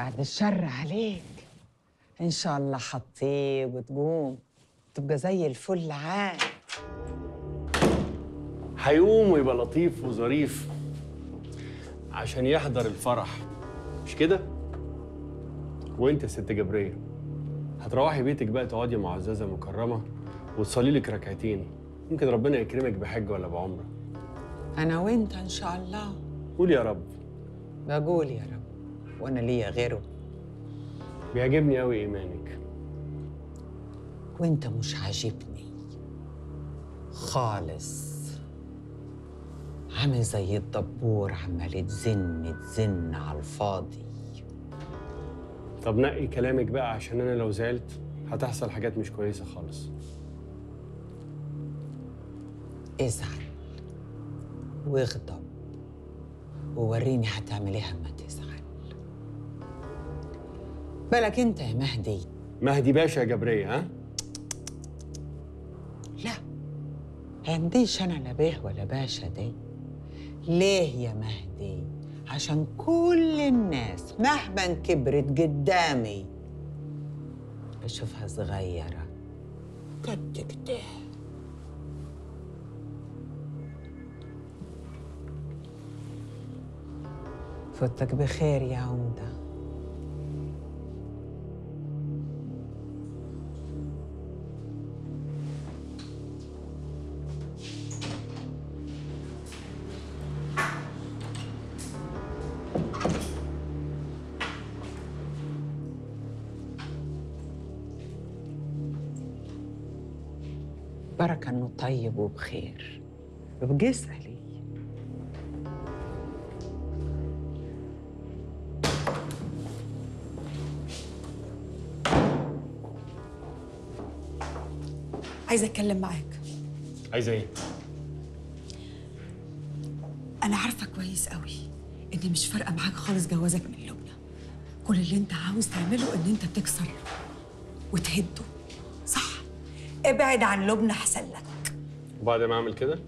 بعد الشر عليك ان شاء الله حطيب وتقوم تبقى زي الفل عاد هيقوم ويبقى لطيف وظريف عشان يحضر الفرح مش كده؟ وانت يا ست جبرية هتروحي بيتك بقى تقعدي معززة مكرمة وتصلي لك ركعتين يمكن ربنا يكرمك بحج ولا بعمرة انا وانت ان شاء الله قول يا رب بقول يا رب وانا ليا غيره بيعجبني قوي ايمانك وانت مش عاجبني خالص عامل زي الدبور عمال تزن تزن على الفاضي طب نقي كلامك بقى عشان انا لو زعلت هتحصل حاجات مش كويسة خالص ازعل واغضب ووريني هتعمل ايه اما تزعل بالك انت يا مهدي مهدي باشا يا جبرية ها؟ لا عنديش انا لا بيه ولا باشا دي ليه يا مهدي عشان كل الناس مهما كبرت قدامي بشوفها صغيرة قد كده فوتك بخير يا عمده بركة انه طيب وبخير ابقي اسألي عايزه اتكلم معاك عايزة ايه؟ انا عارفه كويس قوي ان مش فارقه معاك خالص جوازك من لبنى كل اللي انت عاوز تعمله ان انت تكسر وتهده صح ابعد عن لبنى احسن لك وبعد ما اعمل كده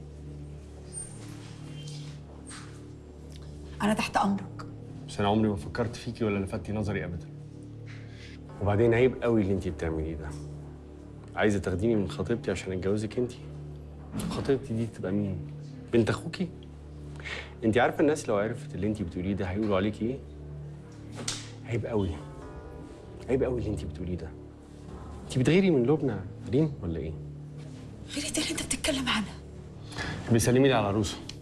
انا تحت امرك بس انا عمري ما فكرت فيكي ولا لفتي نظري ابدا وبعدين عيب قوي اللي انت بتعمليه ده عايزه تاخديني من خطيبتي عشان اتجوزك انت خطيبتي دي تبقى مين بنت اخوكي انت عارفه الناس لو عرفت اللي انت بتقوليه ده هيقولوا عليكي ايه عيب قوي عيب قوي اللي انت بتقوليه ده انت بتغيري من لبنى ريم ولا ايه غير دي اللي انت بتتكلم عنها بيسلمي لي على العروسه